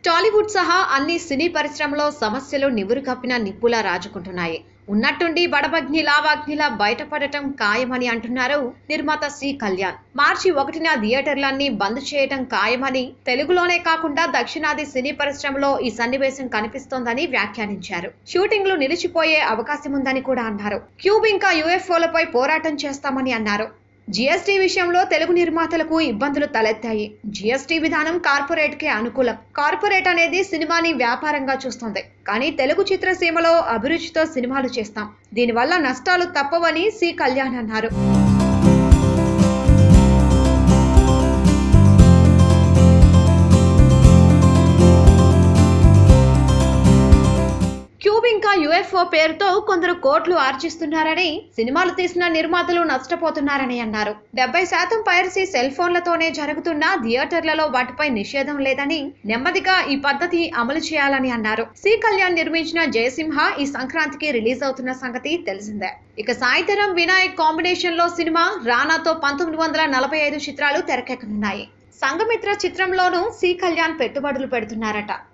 టాలీవుడ్ సహా అన్ని సినీ పరిశ్రమలో సమస్యలు నివురు కప్పిన నిప్పులా రాజుకుంటున్నాయి ఉన్నట్టుండి బడబగ్ని లావాగ్నిలా బయటపడటం ఖాయమని అంటున్నారు నిర్మాత సి కళ్యాణ్ మార్చి ఒకటిన థియేటర్లన్నీ బంద్ చేయటం ఖాయమని తెలుగులోనే కాకుండా దక్షిణాది సినీ పరిశ్రమలో ఈ సన్నివేశం కనిపిస్తోందని వ్యాఖ్యానించారు షూటింగ్లు నిలిచిపోయే అవకాశం ఉందని కూడా అన్నారు క్యూబ్ ఇంకా యుఎఫ్ఓలపై పోరాటం చేస్తామని అన్నారు జీఎస్టీ విషయంలో తెలుగు నిర్మాతలకు ఇబ్బందులు తలెత్తాయి జీఎస్టీ విధానం కార్పొరేట్ కే అనుకూలం కార్పొరేట్ అనేది సినిమాని వ్యాపారంగా చూస్తుంది కానీ తెలుగు చిత్రసీమలో అభిరుచితో సినిమాలు చేస్తాం దీనివల్ల నష్టాలు తప్పవని సి కళ్యాణ్ అన్నారు క్యూబ్ ఇంకా యుఎఫ్ఓ పేరుతో కొందరు కోట్లు ఆర్జిస్తున్నారని సినిమాలు తీసిన నిర్మాతలు నష్టపోతున్నారని అన్నారు డెబ్బై శాతం పైరసీ సెల్ ఫోన్లతోనే జరుగుతున్న థియేటర్లలో వాటిపై నిషేధం లేదని నెమ్మదిగా ఈ పద్ధతి అమలు చేయాలని అన్నారు సి కళ్యాణ్ నిర్మించిన జయసింహ ఈ సంక్రాంతికి రిలీజ్ అవుతున్న సంగతి తెలిసిందే ఇక సాయితరం వినాయక్ కాంబినేషన్ లో సినిమా రానాతో పంతొమ్మిది వందల నలభై ఐదు చిత్రాలు తెరకెక్కనున్నాయి సంఘమిత్ర చిత్రంలోనూ సి కళ్యాణ్ పెట్టుబడులు పెడుతున్నారట